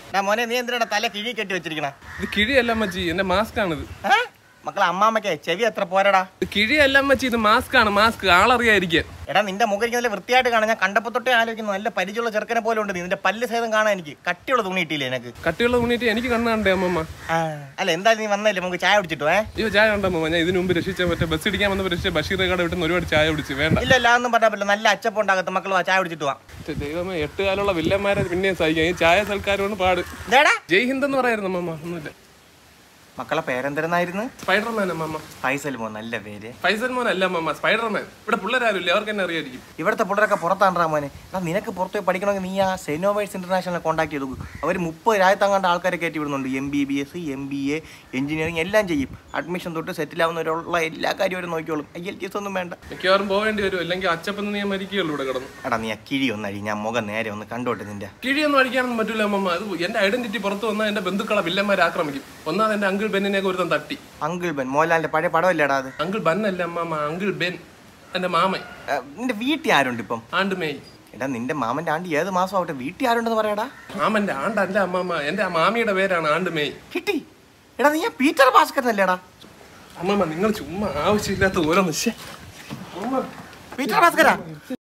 എടാ മോനെ നീ എന്തിനാ തല കിഴി കെട്ടി വെച്ചിരിക്കണ ഇത് കിഴിയല്ല അമ്മച്ചി എന്റെ മാസ്ക് ആണിത് മക്കളെ അമ്മാമ്മക്കേ ചെവി എത്ര പോരടാ ഇത് കിഴിയല്ല അമ്മച്ചി ഇത് മാസ്ക് ആണ് മാസ്ക് ആളറിയായിരിക്കാൻ എടാ നിന്റെ മുഖം നല്ല വൃത്തിയായിട്ട് കാണാൻ ഞാൻ കണ്ടപ്പോ തൊട്ടേ ആലോചിക്കുന്നു നല്ല പരിചയമുള്ള ചെറുക്കനെ പോലെ ഉണ്ട് നീ നിന്റെ പല്ല് സേതം കാണാൻ എനിക്ക് കട്ടിയുള്ള തുണി കിട്ടിയില്ലേ എനിക്ക് കട്ടിയുള്ള തുണിയിട്ട് എനിക്ക് കണ്ണാണ്ടേ അമ്മമ്മ ആ, അല്ല എന്തായാലും നീ വന്നല്ലേ നമുക്ക് ചായ കുടിച്ചിട്ടു ഏ അയ്യോ ചായ ഉണ്ടോ അമ്മമ്മ ഞാൻ ഇതിനു മുമ്പ് രക്ഷിച്ച മറ്റേ ബസ് ഇടിക്കാൻ വന്നപ്പോൾ രക്ഷിച്ച ബഷീർ കട വിട്ടുന്ന ഒരുപാട് ചായ കുടിച്ച് വേണ്ട ഇല്ല ഇല്ല ഒന്നും പറഞ്ഞാൽ പറ്റില്ല നല്ല അച്ചപ്പം ഉണ്ടാകത്ത് മക്കൾ വാ ചായ കുടിച്ചിട്ട് പോവാം ഛെ, ദൈവമേ എട്ട് കാലുള്ള വില്ലന്മാരെ പിന്നെയും സഹിക്കാം ഈ ചായ സൽക്കാരമാണ് പാട് ഇതേടാ ജയ് ഹിന്ദ് എന്ന് പറയായിരുന്നു അമ്മമ്മ ഒന്നുമില്ല മക്കളെ പേരെന്തരെന്നായിരുന്നു സ്പൈഡർമാൻ അമ്മമ്മ ഫൈസൽ മോ നല്ല പേര് ഫൈസൽ മോൻ അല്ല അമ്മമ്മ സ്പൈഡർമാൻ ഇവിടെ പിള്ളേരാരും ഇല്ല അവർക്ക് തന്നെ അറിയായിരിക്കും ഇവിടുത്തെ പിള്ളേരൊക്കെ പുറത്താണ്ടാ മോനെ എടാ നിനക്ക് പുറത്ത് പോയി പഠിക്കണമെങ്കിൽ നീ ആ സെനോവേഴ്സ് ഇന്റർനാഷണൽ കോൺടാക്ട് ചെയ്തു അവർ മുപ്പത് രാജ്യത്തങ്ങാണ്ട് ആൾക്കാരെ കയറ്റി വിടുന്നുണ്ട് M B B S M B A engineering എല്ലാം ചെയ്യും അഡ്മിഷൻ തൊട്ട് സെറ്റിൽ ആവുന്നവരുള്ള എല്ലാ കാര്യവും അവർ നോക്കിയോളും ഐ എൽ ടി എസ് ഒന്നും വേണ്ട മിക്കവാറും പോവേണ്ടി വരും അല്ലെങ്കിൽ അച്ചപ്പം നീ മരിക്കുകയുള്ളൂ ഇവിടെ കിടന്നു എടാ നീ ആ കിഴി ഒന്നഴി ഞാൻ മുഖം നേരെ ഒന്ന് കണ്ടോട്ടെ നിന്റെ കിഴിയൊന്നും അടിക്കാനൊന്നും പറ്റൂല അമ്മമ്മ അത് എന്റെ ഐഡന്റിറ്റി പുറത്ത് വന്നാൽ എന്റെ ബന്ധുക്കളെ വില്ലന്മാരെ ആക്രമിക്കും ഒന്നാമത് എന്റെ അങ്കിൾ ബെന്നിനെയൊക്കെ ഒരുത്തൻ തട്ടി അങ്കിൾ ബെൻ മോഹൻലാലിന്റെ പഴയ പടമല്ലേടാ അത് അങ്കിൾ ബന്നല്ല അമ്മമ്മ അങ്കിൾ ബെൻ എന്റെ മാമൻ ആ, നിന്റെ വീട്ടിൽ ആരുണ്ട് ഇപ്പം ആണ്ട് മേയ് എടാ നിന്റെ മാമന്റെ ആണ്ട് ഏത് മാസം ആവട്ടെ വീട്ടിൽ ആരുണ്ടെന്ന് പറയാടാ മാമന്റെ ആണ്ടല്ല അമ്മമ്മ എന്റെ ആ മാമിയുടെ പേരാണ് ആണ്ട് മേയ് കിട്ടി എടാ നീ ആ പീറ്റർ ഭാസ്കരനല്ലേടാ അമ്മമ്മ നിങ്ങൾ ചുമ്മാ ആവശ്യമില്ലാത്ത ഓരോന്ന് ശ്ശെ. അമ്മമ്മ പീറ്റർ ഭാസ്കരാ